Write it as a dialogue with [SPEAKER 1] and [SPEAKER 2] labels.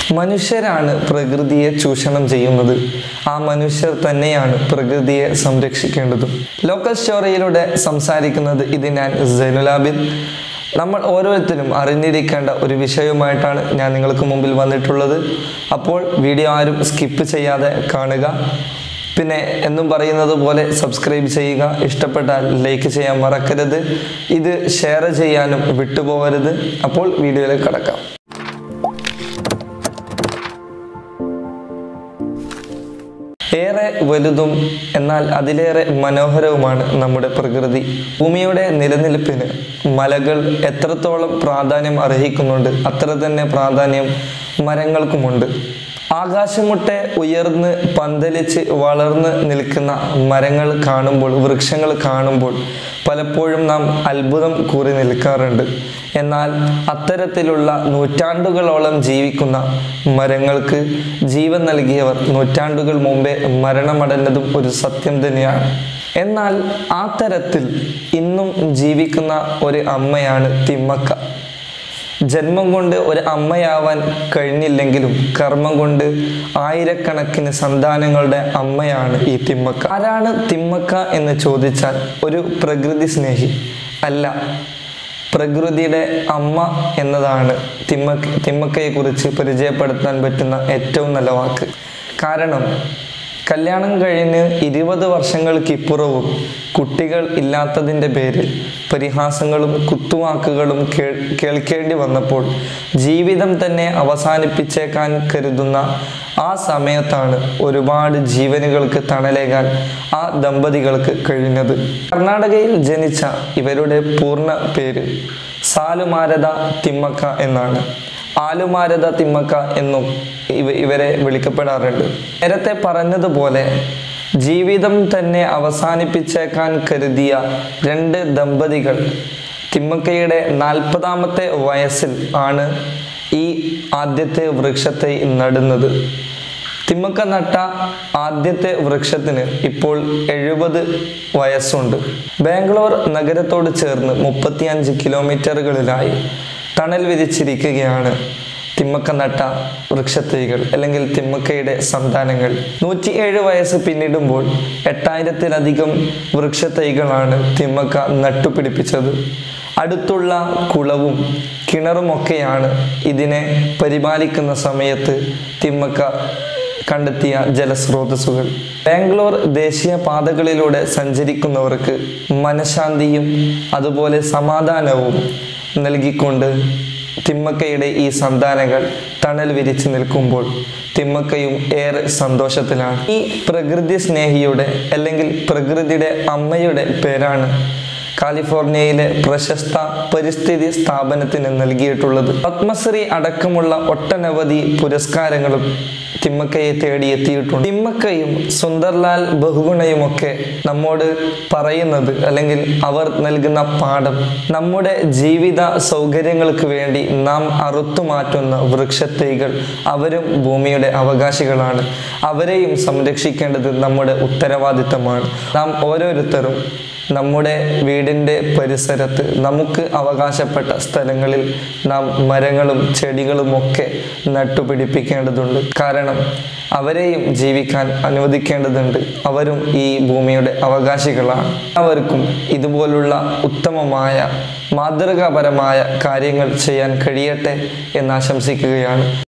[SPEAKER 1] മനുഷ്യരാണ് പ്രകൃതിയെ ചൂഷണം ചെയ്യുന്നത് ആ മനുഷ്യർ തന്നെയാണ് പ്രകൃതിയെ സംരക്ഷിക്കേണ്ടതും ലോക്കൽ സ്റ്റോറിയിലൂടെ സംസാരിക്കുന്നത് ഇത് ഞാൻ സൈനുലാബിൻ നമ്മൾ ഓരോരുത്തരും അറിഞ്ഞിരിക്കേണ്ട ഒരു വിഷയവുമായിട്ടാണ് ഞാൻ നിങ്ങൾക്ക് മുമ്പിൽ വന്നിട്ടുള്ളത് അപ്പോൾ വീഡിയോ ആരും സ്കിപ്പ് ചെയ്യാതെ കാണുക പിന്നെ എന്നും പറയുന്നത് പോലെ സബ്സ്ക്രൈബ് ചെയ്യുക ഇഷ്ടപ്പെട്ടാൽ ലൈക്ക് ചെയ്യാൻ മറക്കരുത് ഇത് ഷെയർ ചെയ്യാനും വിട്ടുപോകരുത് അപ്പോൾ വീഡിയോയിലേക്ക് കടക്കാം ഏറെ വലുതും എന്നാൽ അതിലേറെ മനോഹരവുമാണ് നമ്മുടെ പ്രകൃതി ഭൂമിയുടെ നിലനിൽപ്പിന് മലകൾ എത്രത്തോളം പ്രാധാന്യം അർഹിക്കുന്നുണ്ട് അത്ര തന്നെ പ്രാധാന്യം മരങ്ങൾക്കുമുണ്ട് ആകാശമുട്ടെ ഉയർന്ന് പന്തലിച്ച് വളർന്ന് നിൽക്കുന്ന മരങ്ങൾ കാണുമ്പോൾ വൃക്ഷങ്ങൾ കാണുമ്പോൾ പലപ്പോഴും നാം അത്ഭുതം കൂറി നിൽക്കാറുണ്ട് എന്നാൽ അത്തരത്തിലുള്ള നൂറ്റാണ്ടുകളോളം ജീവിക്കുന്ന മരങ്ങൾക്ക് ജീവൻ നൽകിയവർ നൂറ്റാണ്ടുകൾ മുമ്പേ മരണമടഞ്ഞതും ഒരു സത്യം തന്നെയാണ് എന്നാൽ ആ തരത്തിൽ ഇന്നും ജീവിക്കുന്ന ഒരു അമ്മയാണ് തിമ്മക്ക ജന്മം കൊണ്ട് ഒരു അമ്മയാവാൻ കഴിഞ്ഞില്ലെങ്കിലും കർമ്മം കൊണ്ട് ആയിരക്കണക്കിന് സന്താനങ്ങളുടെ അമ്മയാണ് ഈ തിമ്മക്ക ആരാണ് തിമ്മക്ക എന്ന് ചോദിച്ചാൽ ഒരു പ്രകൃതി സ്നേഹി അല്ല പ്രകൃതിയുടെ അമ്മ എന്നതാണ് തിമ്മക്ക തിമ്മക്കയെ കുറിച്ച് പരിചയപ്പെടുത്താൻ പറ്റുന്ന ഏറ്റവും നല്ല വാക്ക് കാരണം കല്യാണം കഴിഞ്ഞ് ഇരുപത് വർഷങ്ങൾക്കിപ്പുറവും കുട്ടികൾ ഇല്ലാത്തതിൻ്റെ പേരിൽ പരിഹാസങ്ങളും കുത്തുവാക്കുകളും കേൾ കേൾക്കേണ്ടി വന്നപ്പോൾ ജീവിതം തന്നെ അവസാനിപ്പിച്ചേക്കാൻ കരുതുന്ന ആ സമയത്താണ് ഒരുപാട് ജീവനുകൾക്ക് തണലേകാൻ ആ ദമ്പതികൾക്ക് കഴിഞ്ഞത് കർണാടകയിൽ ജനിച്ച ഇവരുടെ പൂർണ്ണ പേര് സാലുമാരത തിമ്മക്ക എന്നാണ് ആലുമാരത തിമ്മക്ക എന്നും ഇവ ഇവരെ വിളിക്കപ്പെടാറുണ്ട് നേരത്തെ പറഞ്ഞതുപോലെ ജീവിതം തന്നെ അവസാനിപ്പിച്ചേക്കാൻ കരുതിയ രണ്ട് ദമ്പതികൾ തിമ്മക്കയുടെ നാൽപ്പതാമത്തെ വയസ്സിൽ ആണ് ഈ ആദ്യത്തെ വൃക്ഷത്തെ നടുന്നത് തിമ്മക്ക നട്ട ആദ്യത്തെ വൃക്ഷത്തിന് ഇപ്പോൾ എഴുപത് വയസ്സുണ്ട് ബാംഗ്ലൂർ നഗരത്തോട് ചേർന്ന് മുപ്പത്തിയഞ്ച് കിലോമീറ്ററുകളിലായി തണൽ വിരിച്ചിരിക്കുകയാണ് തിമ്മക്ക നട്ട വൃക്ഷത്തൈകൾ അല്ലെങ്കിൽ തിമ്മക്കയുടെ സന്താനങ്ങൾ നൂറ്റിയേഴ് വയസ്സ് പിന്നിടുമ്പോൾ എട്ടായിരത്തിലധികം വൃക്ഷത്തൈകളാണ് തിമ്മക്ക നട്ടുപിടിപ്പിച്ചത് അടുത്തുള്ള കുളവും കിണറുമൊക്കെയാണ് ഇതിനെ പരിപാലിക്കുന്ന സമയത്ത് തിമ്മക്ക കണ്ടെത്തിയ ജലസ്രോതസ്സുകൾ ബാംഗ്ലൂർ ദേശീയ പാതകളിലൂടെ സഞ്ചരിക്കുന്നവർക്ക് മനഃശാന്തിയും അതുപോലെ സമാധാനവും നൽകിക്കൊണ്ട് തിമ്മക്കയുടെ ഈ സന്താനങ്ങൾ തണൽ വിരിച്ച് നിൽക്കുമ്പോൾ തിമ്മക്കയും ഏറെ സന്തോഷത്തിലാണ് ഈ പ്രകൃതി സ്നേഹിയുടെ അല്ലെങ്കിൽ പ്രകൃതിയുടെ അമ്മയുടെ പേരാണ് കാലിഫോർണിയയിലെ പ്രശസ്ത പരിസ്ഥിതി സ്ഥാപനത്തിന് നൽകിയിട്ടുള്ളത് പത്മശ്രീ അടക്കമുള്ള ഒട്ടനവധി പുരസ്കാരങ്ങളും തിമ്മക്കയെ തേടിയെത്തിയിട്ടുണ്ട് തിമ്മക്കയും സുന്ദർലാൽ ബഹുഗുണയുമൊക്കെ നമ്മോട് പറയുന്നത് അല്ലെങ്കിൽ അവർ നൽകുന്ന പാഠം നമ്മുടെ ജീവിത സൗകര്യങ്ങൾക്ക് വേണ്ടി നാം അറുത്തു മാറ്റുന്ന വൃക്ഷത്തൈകൾ അവരും ഭൂമിയുടെ അവകാശികളാണ് അവരെയും സംരക്ഷിക്കേണ്ടത് നമ്മുടെ ഉത്തരവാദിത്തമാണ് നാം ഓരോരുത്തരും നമ്മുടെ വീടിൻ്റെ പരിസരത്ത് നമുക്ക് അവകാശപ്പെട്ട സ്ഥലങ്ങളിൽ നാം മരങ്ങളും ചെടികളും ഒക്കെ നട്ടുപിടിപ്പിക്കേണ്ടതുണ്ട് കാരണം അവരെയും ജീവിക്കാൻ അനുവദിക്കേണ്ടതുണ്ട് അവരും ഈ ഭൂമിയുടെ അവകാശികളാണ് അവർക്കും ഇതുപോലുള്ള ഉത്തമമായ മാതൃകാപരമായ കാര്യങ്ങൾ ചെയ്യാൻ കഴിയട്ടെ എന്ന് ആശംസിക്കുകയാണ്